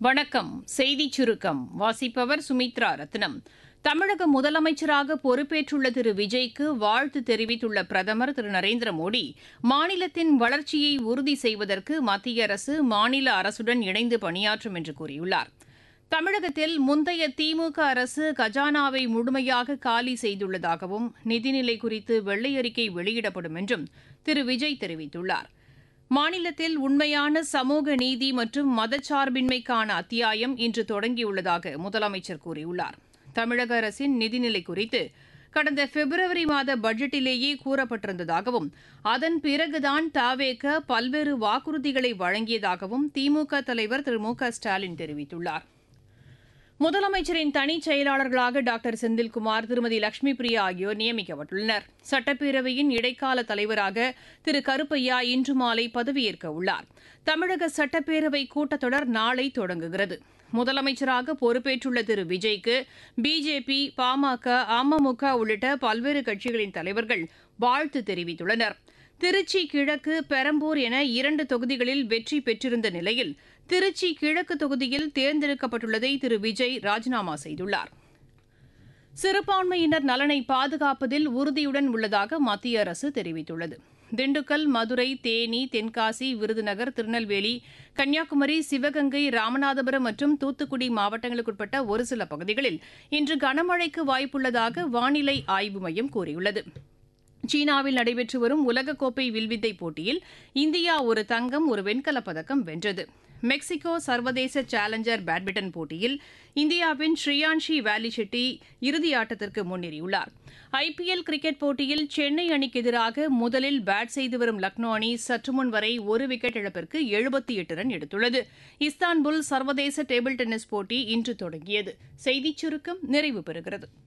வணக்கம் செய்திச் சுருக்கம் வாசிப்பவர் சுமித்ரா ரத்னம் தமிழக முதலமைச்சராக பொறுப்பேற்றுள்ள திரு விஜய்க்கு வாழ்த்து தெரிவித்துள்ள பிரதமர் திரு நரேந்திர மோடி மாநிலத்தின் வளர்ச்சியை உறுதி செய்வதற்கு மத்திய அரசு மாநில அரசுடன் இணைந்து பணியாற்றும் என்று கூறியுள்ளார் தமிழகத்தில் முந்தைய திமுக அரசு கஜானாவை முழுமையாக காலி செய்துள்ளதாகவும் நிதிநிலை குறித்து வெள்ளை அறிக்கை வெளியிடப்படும் என்றும் திரு விஜய் தெரிவித்துள்ளார் மாநிலத்தில் உண்மையான சமூக நீதி மற்றும் மதச்சார்பின்மைக்கான அத்தியாயம் இன்று தொடங்கியுள்ளதாக முதலமைச்சர் கூறியுள்ளார் தமிழக அரசின் நிதிநிலை குறித்து கடந்த பிப்ரவரி மாத பட்ஜெட்டிலேயே கூறப்பட்டிருந்ததாகவும் அதன் பிறகுதான் தாவேக பல்வேறு வாக்குறுதிகளை வழங்கியதாகவும் திமுக தலைவர் திரு மு க ஸ்டாலின் தெரிவித்துள்ளார் முதலமைச்சரின் தனிச் செயலாளர்களாக டாக்டர் செந்தில்குமார் திருமதி லட்சுமி பிரியா ஆகியோர் நியமிக்கப்பட்டுள்ளனர் சட்டப்பேரவையின் இடைக்கால தலைவராக திரு கருப்பையா இன்று மாலை பதவியேற்க உள்ளார் தமிழக சட்டப்பேரவை கூட்டத்தொடர் நாளை தொடங்குகிறது முதலமைச்சராக பொறுப்பேற்றுள்ள திரு விஜய்க்கு பிஜேபி பாமக அமமுக உள்ளிட்ட பல்வேறு கட்சிகளின் தலைவர்கள் வாழ்த்து தெரிவித்துள்ளனர் திருச்சி கிழக்கு பெரம்பூர் என இரண்டு தொகுதிகளில் வெற்றி பெற்றிருந்த நிலையில் திருச்சி கிழக்கு தொகுதியில் தேர்ந்தெடுக்கப்பட்டுள்ளதை திரு விஜய் ராஜினாமா செய்துள்ளார் சிறுபான்மையினர் நலனை பாதுகாப்பதில் உறுதியுடன் உள்ளதாக மத்திய அரசு தெரிவித்துள்ளது திண்டுக்கல் மதுரை தேனி தென்காசி விருதுநகர் திருநெல்வேலி கன்னியாகுமரி சிவகங்கை ராமநாதபுரம் மற்றும் தூத்துக்குடி மாவட்டங்களுக்குட்பட்ட ஒரு சில பகுதிகளில் இன்று கனமழைக்கு வாய்ப்புள்ளதாக வானிலை ஆய்வு மையம் கூறியுள்ளது சீனாவில் நடைபெற்று வரும் உலகக்கோப்பை வில்வித்தை போட்டியில் இந்தியா ஒரு தங்கம் ஒரு வெண்கலப் பதக்கம் வென்றது மெக்சிகோ சர்வதேச சேலஞ்சர் பேட்மிண்டன் போட்டியில் இந்தியாவின் ஸ்ரீயான்ஷி வேலி ஷெட்டி இறுதி ஆட்டத்திற்கு முன்னேறியுள்ளார் ஐபிஎல் கிரிக்கெட் போட்டியில் சென்னை அணிக்கு எதிராக முதலில் பேட் செய்து வரும் லக்னோ அணி சற்றுமுன் வரை ஒரு விக்கெட் இழப்பிற்கு எழுபத்தி எட்டு ரன் எடுத்துள்ளது இஸ்தான்புல் சர்வதேச டேபிள் டென்னிஸ் போட்டி இன்று தொடங்கியது செய்திச் சுருக்கம் நிறைவு பெறுகிறது